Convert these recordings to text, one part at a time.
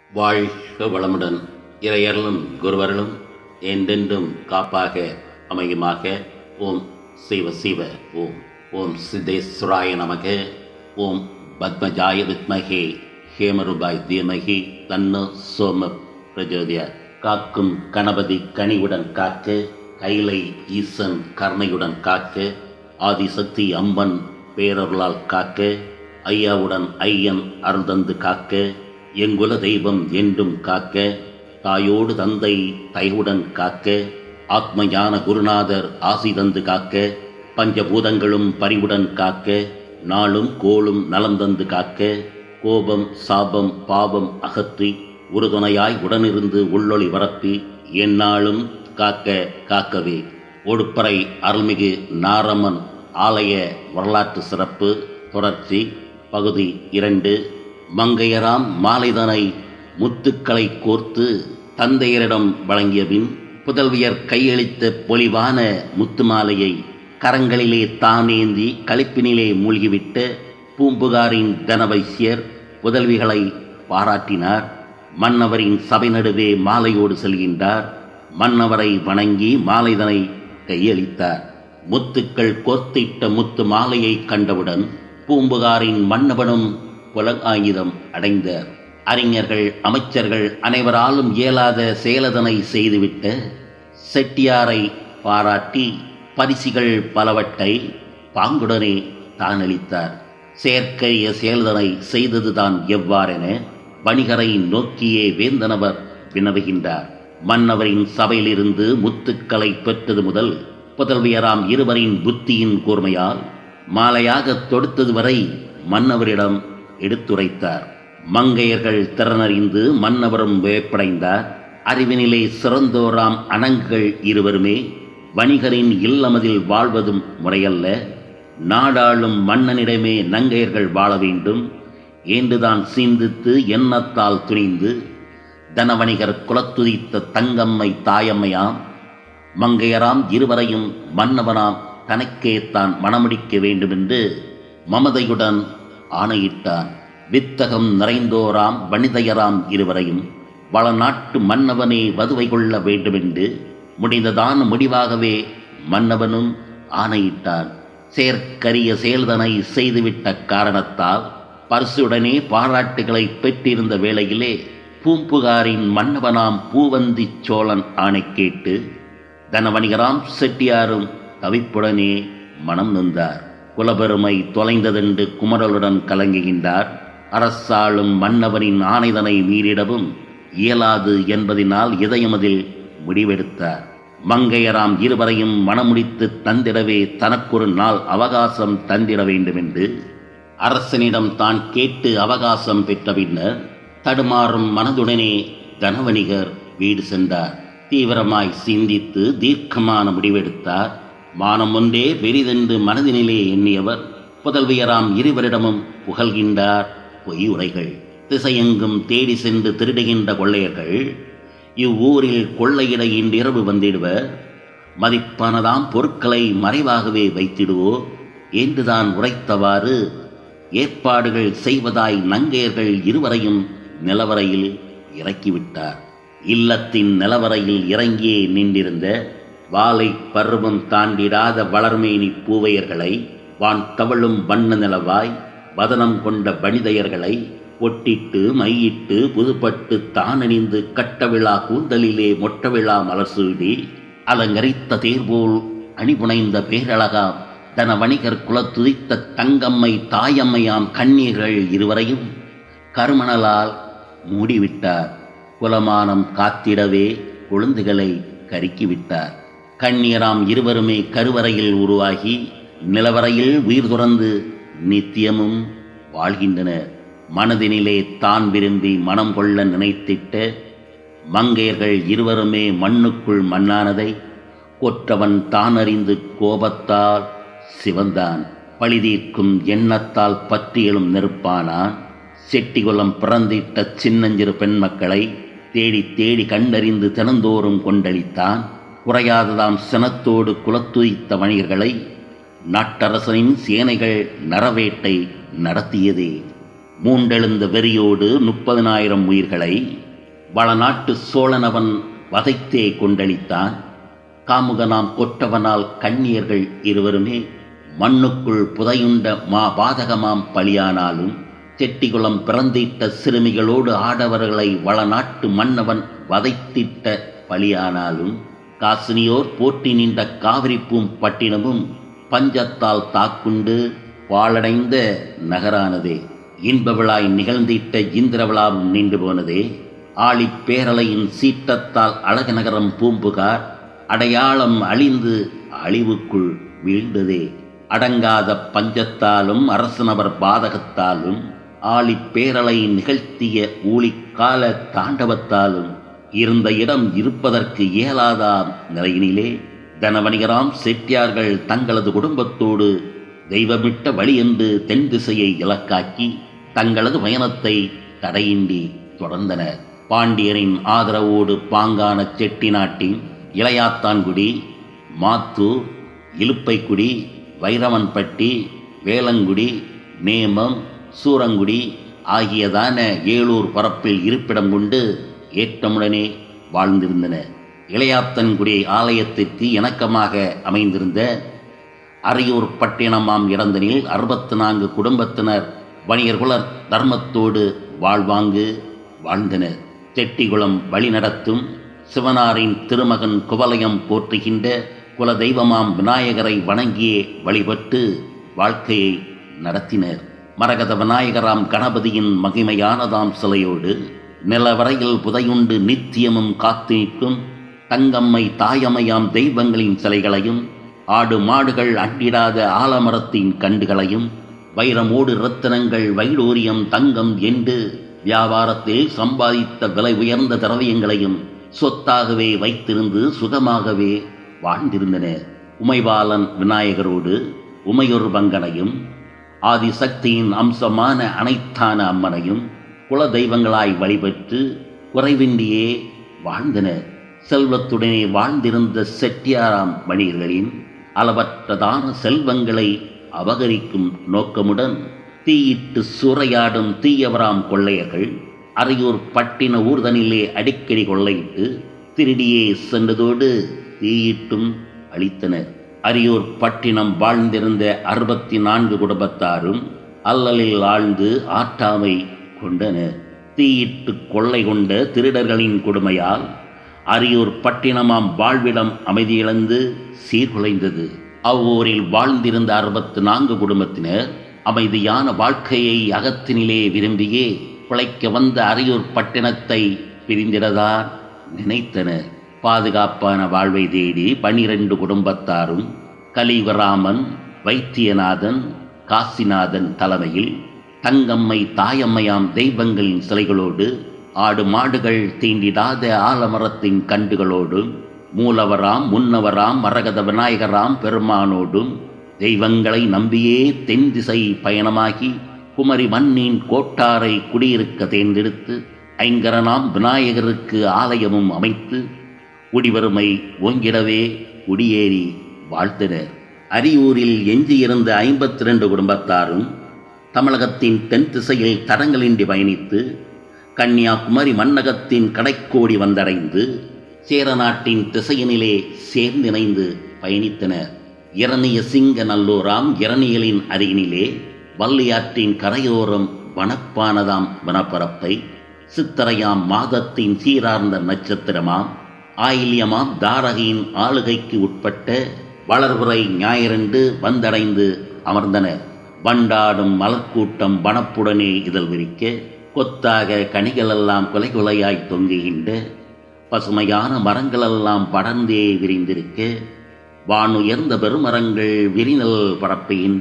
வாழ்க வளமுடன் இறையர்களும் குருவர்களும் என்றென்றும் காப்பாக அமையுமாக ஓம் சிவ சிவ ஓம் ஓம் சித்தேஸ்வராய நமக ஓம் பத்மஜாய வித்மகே ஹேமருபாய் தீமகி தன்னு சோம பிரஜோதிய காக்கும் கணபதி கனிவுடன் காக்க கைலை ஈசன் கருணையுடன் காக்க ஆதிசக்தி அம்மன் பேரருளால் காக்க ஐயாவுடன் ஐயன் அருள்தந்து காக்க எங்குல தெய்வம் என்றும் காக்க தாயோடு தந்தை தைவுடன் காக்க ஆத்ம ஞான குருநாதர் ஆசி தந்து காக்க பஞ்சபூதங்களும் பரிவுடன் காக்க நாளும் கோளும் நலம் தந்து காக்க கோபம் சாபம் பாவம் அகற்றி உறுதுணையாய் உடனிருந்து உள்ளொளி வரப்பி எந்நாளும் காக்க காக்கவே ஒடுப்பறை அருள்மிகு நாரம்மன் ஆலய வரலாற்று சிறப்பு தொடர்ச்சி பகுதி இரண்டு மங்கையராம் மாலைதனை முத்துக்களை கோர்த்து தந்தையரிடம் வழங்கியபின் புதல்வியர் கையளித்த பொலிவான முத்து மாலையை கரங்களிலே தானேந்தி களிப்பினிலே மூழ்கிவிட்ட பூம்புகாரின் தனவைசியர் புதல்விகளை பாராட்டினார் மன்னவரின் சபை நடுவே மாலையோடு செல்கின்றார் மன்னவரை வணங்கி மாலைதனை கையளித்தார் முத்துக்கள் கோர்த்திட்ட முத்து மாலையை கண்டவுடன் பூம்புகாரின் மன்னவனும் புலகாயுதம் அடைந்தார் அறிஞர்கள் அமைச்சர்கள் அனைவராலும் இயலாத செயலதனை செய்துவிட்ட செட்டியாரை பாராட்டி பரிசிகள் பலவற்றை பாங்குடனே தான் அளித்தார் செயற்கரிய செயல்தனை செய்ததுதான் எவ்வாறென வணிகரை நோக்கியே வேந்தனவர் வினவுகின்றார் மன்னவரின் சபையிலிருந்து முத்துக்களை பெற்றது முதல் புதல்வியராம் இருவரின் புத்தியின் கூர்மையால் மாலையாக தொடுத்தது வரை மன்னவரிடம் எடுத்துரைத்தார் மங்கையர்கள் திறனறிந்து மன்னவரும் வேப்படைந்தார் அறிவினிலே சிறந்தோராம் அணங்குகள் இருவருமே வணிகரின் இல்லமதில் வாழ்வதும் முறையல்ல நாடாளும் மன்னனிடமே நங்கையர்கள் வாழ வேண்டும் என்றுதான் சிந்தித்து எண்ணத்தால் துணிந்து தனவணிகர் குலத்துதித்த தங்கம்மை தாயம்மையாம் மங்கையராம் இருவரையும் மன்னவனாம் தனக்கே தான் மணமுடிக்க வேண்டுமென்று மமதையுடன் ஆணையிட்டான் வித்தகம் நிறைந்தோராம் வனிதையராம் இருவரையும் வளநாட்டு மன்னவனே வதுவை கொள்ள வேண்டுமென்று முடிந்ததான முடிவாகவே மன்னவனும் ஆணையிட்டான் செயற்கரிய செயல்தனை செய்துவிட்ட காரணத்தால் பரிசுடனே பாராட்டுகளை பெற்றிருந்த வேளையிலே பூம்புகாரின் மன்னவனாம் பூவந்தி சோழன் ஆணை கேட்டு தனவணிகராம் செட்டியாரும் தவிப்புடனே மனம் நொந்தார் குலபெருமை தொலைந்ததென்று குமரலுடன் கலங்குகின்றார் அரசாளும் மன்னவனின் ஆணைதனை மீறிடவும் இயலாது என்பதினால் இதயமதில் முடிவெடுத்தார் மங்கையராம் இருவரையும் மணமுடித்து தந்திடவே தனக்கொரு நாள் அவகாசம் தந்திட வேண்டுமென்று அரசனிடம் தான் கேட்டு அவகாசம் பெற்ற பின்னர் தடுமாறும் மனதுடனே தனவணிகர் வீடு சென்றார் தீவிரமாய் சிந்தித்து தீர்க்கமான முடிவெடுத்தார் மானம் ஒன்றே பெரிதென்று மனதினிலே எண்ணியவர் புதல்வியராம் இருவரிடமும் புகழ்கின்றார் பொய் உரைகள் திசையெங்கும் தேடி சென்று திருடுகின்ற கொள்ளையர்கள் இவ்வூரில் கொள்ளையிட இன்றிரவு வந்திடுவர் மதிப்பானதாம் பொருட்களை மறைவாகவே வைத்திடுவோ என்றுதான் உரைத்தவாறு ஏற்பாடுகள் செய்வதாய் நங்கையர்கள் இருவரையும் நிலவரையில் இறக்கிவிட்டார் இல்லத்தின் நிலவரையில் இறங்கியே நின்றிருந்த வாளை பருவம் தாண்டிடாத வளர்மேனி பூவையர்களை வான் தவழும் வண்ண நிலவாய் வதனம் கொண்ட வனிதையர்களை ஒட்டிட்டு மையிட்டு புதுப்பட்டு தானணிந்து கட்டவிழா கூந்தலிலே மொட்டவிழா மலர்சூடி அலங்கரித்த தேர்போல் அணிபுனைந்த பேரழகாம் தன வணிகர் குலத்துதித்த தங்கம்மை தாயம்மையாம் கண்ணீர்கள் இருவரையும் கருமணலால் மூடிவிட்டார் குலமானம் காத்திடவே கொழுந்துகளை கருக்கிவிட்டார் கண்ணீராம் இருவருமே கருவறையில் உருவாகி நிலவரையில் உயிர் துறந்து நித்தியமும் வாழ்கின்றனர் மனதினிலே தான் விரும்பி மனம் கொள்ள நினைத்திட்ட மங்கையர்கள் இருவருமே மண்ணுக்குள் மண்ணானதை கொற்றவன் தான் அறிந்து கோபத்தால் சிவந்தான் பழிதீர்க்கும் எண்ணத்தால் பற்றியலும் நெருப்பானான் செட்டிகுளம் பிறந்திட்ட சின்னஞ்சிறு பெண் மக்களை தேடி தேடி கண்டறிந்து தினந்தோறும் கொண்டளித்தான் குறையாததாம் சினத்தோடு குலத்துயித்த வணிகர்களை நாட்டரசனின் சேனைகள் நரவேட்டை நடத்தியதே மூண்டெழுந்த வெறியோடு முப்பதினாயிரம் உயிர்களை வளநாட்டு சோழனவன் வதைத்தே கொண்டளித்தான் காமுகனாம் கொற்றவனால் கண்ணியர்கள் இருவருமே மண்ணுக்குள் புதையுண்ட மா பாதகமாம் பலியானாலும் செட்டிகுளம் பிறந்திட்ட சிறுமிகளோடு ஆடவர்களை வளநாட்டு மன்னவன் வதைத்திட்ட பலியானாலும் காசினியோர் போற்றி நின்ற காவிரிப்பூம் பட்டினமும் பஞ்சத்தால் தாக்குண்டு பாழடைந்த நகரானதே இன்ப விழாய் நிகழ்ந்திட்ட இந்திர விழாவும் நின்று போனதே ஆழிப் பேரலையின் சீற்றத்தால் அழகு நகரம் பூம்புகார் அடையாளம் அழிந்து அழிவுக்குள் வீழ்ந்ததே அடங்காத பஞ்சத்தாலும் அரசனவர் பாதகத்தாலும் ஆழிப் பேரலை நிகழ்த்திய ஊழிக்கால தாண்டவத்தாலும் இருந்த இடம் இருப்பதற்கு இயலாதாம் நிலையினிலே தனவணிகராம் செட்டியார்கள் தங்களது குடும்பத்தோடு தெய்வமிட்ட வழி என்று தென் திசையை இலக்காக்கி தங்களது பயணத்தை தடையின்றி தொடர்ந்தனர் பாண்டியரின் ஆதரவோடு பாங்கான செட்டி நாட்டின் இளையாத்தான்குடி மாத்தூர் இலுப்பைக்குடி வைரவன்பட்டி வேலங்குடி நேமம் சூரங்குடி ஆகியதான ஏழூர் பரப்பில் இருப்பிடம் கொண்டு ஏற்றமுடனே வாழ்ந்திருந்தன இளையாத்தன்குடி ஆலயத்திற்கு இணக்கமாக அமைந்திருந்த அரியூர் பட்டினமாம் இடந்தனில் அறுபத்து நான்கு குடும்பத்தினர் வணிகர்குலர் தர்மத்தோடு வாழ்வாங்கு வாழ்ந்தனர் செட்டிகுளம் வழிநடத்தும் சிவனாரின் திருமகன் குவலயம் போற்றுகின்ற குல தெய்வமாம் விநாயகரை வணங்கியே வழிபட்டு வாழ்க்கையை நடத்தினர் மரகத விநாயகராம் கணபதியின் மகிமையானதாம் சிலையோடு நிலவரையில் புதையுண்டு நித்தியமும் காத்து நிற்கும் தங்கம்மை தாயம்மையாம் தெய்வங்களின் சிலைகளையும் ஆடு மாடுகள் அண்டிடாத ஆலமரத்தின் கண்டுகளையும் வைரமோடு ரத்தினங்கள் வைடூரியம் தங்கம் என்று வியாபாரத்தில் சம்பாதித்த விலை உயர்ந்த திரவியங்களையும் சொத்தாகவே வைத்திருந்து சுகமாகவே வாழ்ந்திருந்தன உமைபாலன் விநாயகரோடு உமையொரு பங்கனையும் ஆதிசக்தியின் அம்சமான அனைத்தான அம்மனையும் குல தெய்வங்களாய் வழிபட்டு குறைவின்றியே வாழ்ந்தனர் செல்வத்துடனே வாழ்ந்திருந்த செட்டியாராம் வணிகர்களின் அளவற்றதான செல்வங்களை அபகரிக்கும் நோக்கமுடன் தீயிட்டு சூறையாடும் தீயவராம் கொள்ளையர்கள் அரையூர் பட்டின ஊர்தனிலே அடிக்கடி கொள்ளையிட்டு திருடியே சென்றதோடு தீயிட்டும் அழித்தனர் அரியூர் பட்டினம் வாழ்ந்திருந்த அறுபத்தி நான்கு குடும்பத்தாரும் அல்லலில் ஆழ்ந்து ஆட்டாமை கொண்டனர் தீயிட்டு கொள்ளை கொண்ட திருடர்களின் கொடுமையால் அரியூர் பட்டினமாம் வாழ்விடம் அமைதியிழந்து சீர்குலைந்தது அவ்வூரில் வாழ்ந்திருந்த அறுபத்து நான்கு குடும்பத்தினர் அமைதியான வாழ்க்கையை அகத்தினிலே விரும்பியே பிழைக்க வந்த அரியூர் பட்டினத்தை பிரிந்திடதான் நினைத்தனர் பாதுகாப்பான வாழ்வை தேடி பனிரெண்டு குடும்பத்தாரும் கலிவராமன் வைத்தியநாதன் காசிநாதன் தலைமையில் தங்கம்மை தாயம்மையாம் தெய்வங்களின் சிலைகளோடு ஆடு மாடுகள் தீண்டிடாத ஆலமரத்தின் கண்டுகளோடும் மூலவராம் முன்னவராம் மரகத விநாயகராம் பெருமானோடும் தெய்வங்களை நம்பியே தென் திசை பயணமாகி குமரி மண்ணின் கோட்டாரை குடியிருக்க தேர்ந்தெடுத்து ஐங்கரனாம் விநாயகருக்கு ஆலயமும் அமைத்து குடிவருமை ஓங்கிடவே குடியேறி வாழ்த்தினர் அரியூரில் எஞ்சியிருந்த ஐம்பத்தி ரெண்டு குடும்பத்தாரும் தமிழகத்தின் தென் திசையில் தடங்களின்றி பயணித்து கன்னியாகுமரி மன்னகத்தின் கடைக்கோடி வந்தடைந்து சேர நாட்டின் திசையினிலே சேர்ந்திணைந்து பயணித்தனர் இரணிய சிங்க நல்லூராம் இரணியலின் அருகினிலே வள்ளியாற்றின் கரையோரம் வனப்பானதாம் வனப்பரப்பை சித்தரையாம் மாதத்தின் சீரார்ந்த நட்சத்திரமாம் ஆயில்யமாம் தாரகையின் ஆளுகைக்கு உட்பட்ட வளர்வுரை ஞாயிறண்டு வந்தடைந்து அமர்ந்தனர் வண்டாடும் மலர்க்கூட்டம் வனப்புடனே இதழ் விரிக்க கொத்தாக கனிகளெல்லாம் குலை குலையாய் தொங்குகின்ற பசுமையான மரங்களெல்லாம் படர்ந்தே விரிந்திருக்க வானுயர்ந்த பெருமரங்கள் விரிநல் பரப்புகின்ற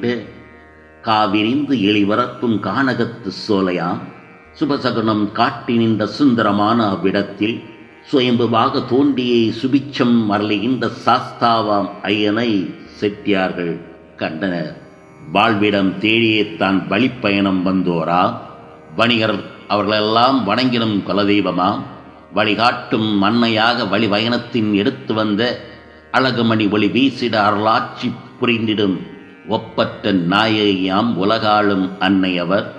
காவிரிந்து எளிவரப்பும் கானகத்து சோலையாம் சுபசகுனம் காட்டி நின்ற சுந்தரமான அவ்விடத்தில் சுயம்புவாக தோண்டியே சுபிச்சம் மரளுகின்ற சாஸ்தாவாம் ஐயனை செட்டியார்கள் கண்டனர் வாழ்விடம் தேடியே தான் வழிப்பயணம் வந்தோரா வணிகர் அவர்களெல்லாம் வணங்கிடும் குலதெய்வமாம் வழிகாட்டும் மண்ணையாக வழி பயணத்தின் எடுத்து வந்த அழகுமணி ஒளி வீசிட அருளாட்சி புரிந்திடும் ஒப்பற்ற நாயகியாம் உலகாளும் அன்னை அவர்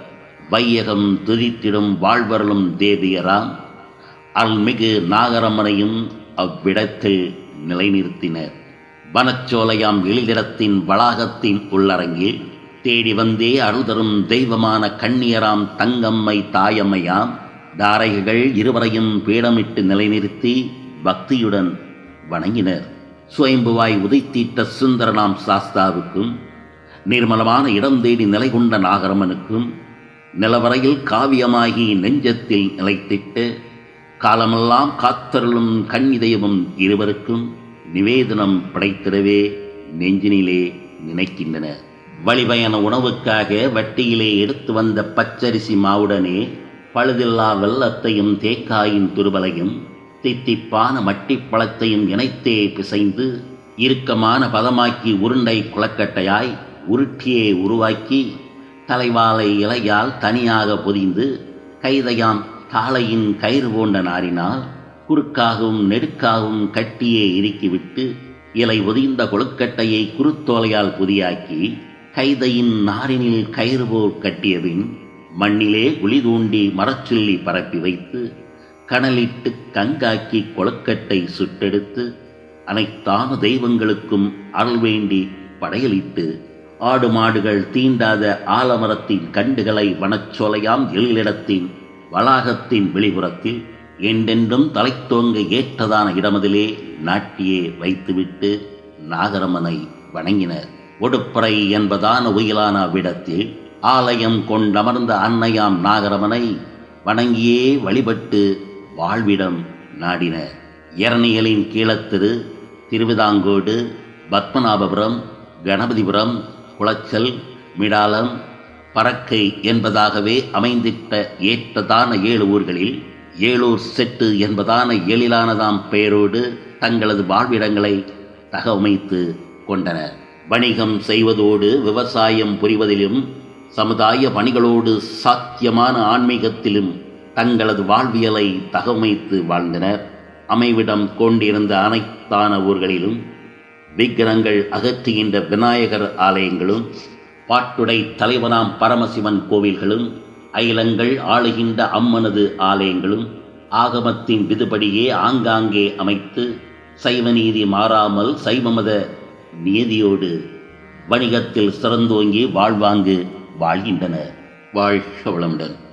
வையகம் துதித்திடும் வாழ்வருளும் தேவியராம் அருள்மிகு நாகரமனையும் அவ்விடத்தில் நிலைநிறுத்தினர் வனச்சோலையாம் எழிலிடத்தின் வளாகத்தின் உள்ளரங்கில் தேடி வந்தே அருள் தரும் தெய்வமான கண்ணியராம் தங்கம்மை தாயம்மையாம் தாரைகள் இருவரையும் பீடமிட்டு நிலைநிறுத்தி பக்தியுடன் வணங்கினர் சுயம்புவாய் உதைத்தீட்ட சுந்தரனாம் சாஸ்தாவுக்கும் நிர்மலமான இடம் தேடி நிலை கொண்ட நாகரமனுக்கும் நிலவரையில் காவியமாகி நெஞ்சத்தில் நிலைத்திட்டு காலமெல்லாம் காத்தருளும் கண்ணிதயமும் இருவருக்கும் நிவேதனம் படைத்திடவே நெஞ்சினிலே நினைக்கின்றன வழிபயண உணவுக்காக வட்டியிலே எடுத்து வந்த பச்சரிசி மாவுடனே பழுதில்லா வெள்ளத்தையும் தேக்காயின் துருவலையும் தித்திப்பான மட்டிப்பழத்தையும் இணைத்தே பிசைந்து இறுக்கமான பதமாக்கி உருண்டை குளக்கட்டையாய் உருட்டியே உருவாக்கி தலைவாலை இலையால் தனியாக பொதிந்து கைதையாம் காளையின் கயிறு போன்ற நாரினால் குறுக்காகவும் நெடுக்காகவும் கட்டியே இறுக்கிவிட்டு இலை ஒதிந்த கொழுக்கட்டையை குருத்தோலையால் புதியாக்கி கைதையின் நாரினில் கயிறு போல் கட்டியபின் மண்ணிலே குழி தூண்டி மரச்சுள்ளி பரப்பி வைத்து கனலிட்டு கங்காக்கி கொழுக்கட்டை சுட்டெடுத்து அனைத்தான தெய்வங்களுக்கும் அருள் வேண்டி படையலிட்டு ஆடு மாடுகள் தீண்டாத ஆலமரத்தின் கண்டுகளை வனச்சோலையாம் எழிலிடத்தின் வளாகத்தின் வெளிப்புறத்தில் என்றென்றும் தலைத்தோங்க ஏற்றதான இடமதிலே நாட்டியே வைத்துவிட்டு நாகரமனை வணங்கினர் ஒடுப்பறை என்பதான உயிலான அவ்விடத்தில் ஆலயம் கொண்டமர்ந்த அன்னையாம் நாகரமனை வணங்கியே வழிபட்டு வாழ்விடம் நாடினர் இரணியலின் கீழத்திரு திருவிதாங்கோடு பத்மநாபபுரம் கணபதிபுரம் குளச்சல் மிடாலம் பறக்கை என்பதாகவே அமைந்திட்ட ஏற்றதான ஏழு ஊர்களில் ஏழூர் செட்டு என்பதான எழிலானதாம் பெயரோடு தங்களது வாழ்விடங்களை தகவமைத்து கொண்டனர் வணிகம் செய்வதோடு விவசாயம் புரிவதிலும் சமுதாய பணிகளோடு சாத்தியமான ஆன்மீகத்திலும் தங்களது வாழ்வியலை தகவமைத்து வாழ்ந்தனர் அமைவிடம் கொண்டிருந்த அனைத்தான ஊர்களிலும் விக்கிரங்கள் அகற்றுகின்ற விநாயகர் ஆலயங்களும் பாட்டுடை தலைவனாம் பரமசிவன் கோவில்களும் அயிலங்கள் ஆளுகின்ற அம்மனது ஆலயங்களும் ஆகமத்தின் விதுபடியே ஆங்காங்கே அமைத்து சைவ நீதி மாறாமல் சைவமத நியதியோடு வணிகத்தில் சிறந்தோங்கி வாழ்வாங்கு வாழ்கின்றனர் வாழ்க வளமுடன்